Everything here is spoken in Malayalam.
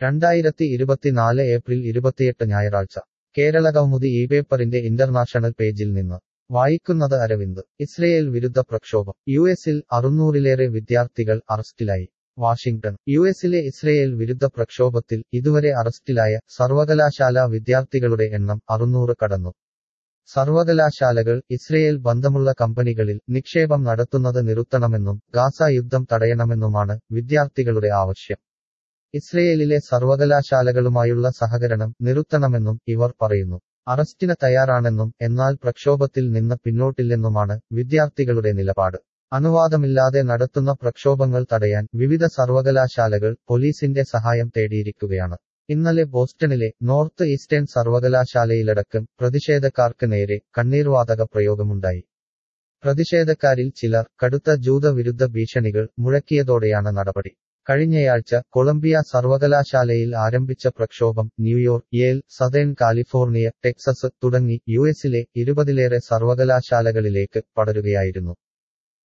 രണ്ടായിരത്തി ഇരുപത്തിനാല് ഏപ്രിൽ ഇരുപത്തിയെട്ട് ഞായറാഴ്ച കേരള കൗമുദി ഈ പേപ്പറിന്റെ ഇന്റർനാഷണൽ പേജിൽ നിന്ന് വായിക്കുന്നത് അരവിന്ദ് ഇസ്രയേൽ വിരുദ്ധ പ്രക്ഷോഭം യു എസിൽ അറുന്നൂറിലേറെ വിദ്യാർത്ഥികൾ അറസ്റ്റിലായി വാഷിംഗ്ടൺ യു എസിലെ ഇസ്രയേൽ വിരുദ്ധ പ്രക്ഷോഭത്തിൽ ഇതുവരെ അറസ്റ്റിലായ സർവകലാശാല വിദ്യാർത്ഥികളുടെ എണ്ണം അറുന്നൂറ് കടന്നു സർവകലാശാലകൾ ഇസ്രയേൽ ബന്ധമുള്ള കമ്പനികളിൽ നിക്ഷേപം നടത്തുന്നത് നിർത്തണമെന്നും ഗാസ യുദ്ധം തടയണമെന്നുമാണ് വിദ്യാർത്ഥികളുടെ ആവശ്യം ഇസ്രയേലിലെ സർവകലാശാലകളുമായുള്ള സഹകരണം നിർത്തണമെന്നും ഇവർ പറയുന്നു അറസ്റ്റിന് തയ്യാറാണെന്നും എന്നാൽ പ്രക്ഷോഭത്തിൽ നിന്ന് പിന്നോട്ടില്ലെന്നുമാണ് വിദ്യാർത്ഥികളുടെ നിലപാട് അനുവാദമില്ലാതെ നടത്തുന്ന പ്രക്ഷോഭങ്ങൾ തടയാൻ വിവിധ സർവകലാശാലകൾ പോലീസിന്റെ സഹായം തേടിയിരിക്കുകയാണ് ഇന്നലെ ബോസ്റ്റണിലെ നോർത്ത് ഈസ്റ്റേൺ സർവകലാശാലയിലടക്കം പ്രതിഷേധക്കാർക്ക് നേരെ കണ്ണീർവാതക പ്രയോഗമുണ്ടായി പ്രതിഷേധക്കാരിൽ ചിലർ കടുത്ത ജൂതവിരുദ്ധ ഭീഷണികൾ മുഴക്കിയതോടെയാണ് നടപടി കഴിഞ്ഞയാഴ്ച കൊളംബിയ സർവകലാശാലയിൽ ആരംഭിച്ച പ്രക്ഷോഭം New York Yale Southern California Texas തുടങ്ങി യുഎസിലെ ഇരുപതിലേറെ സർവകലാശാലകളിലേക്ക് പടരുകയായിരുന്നു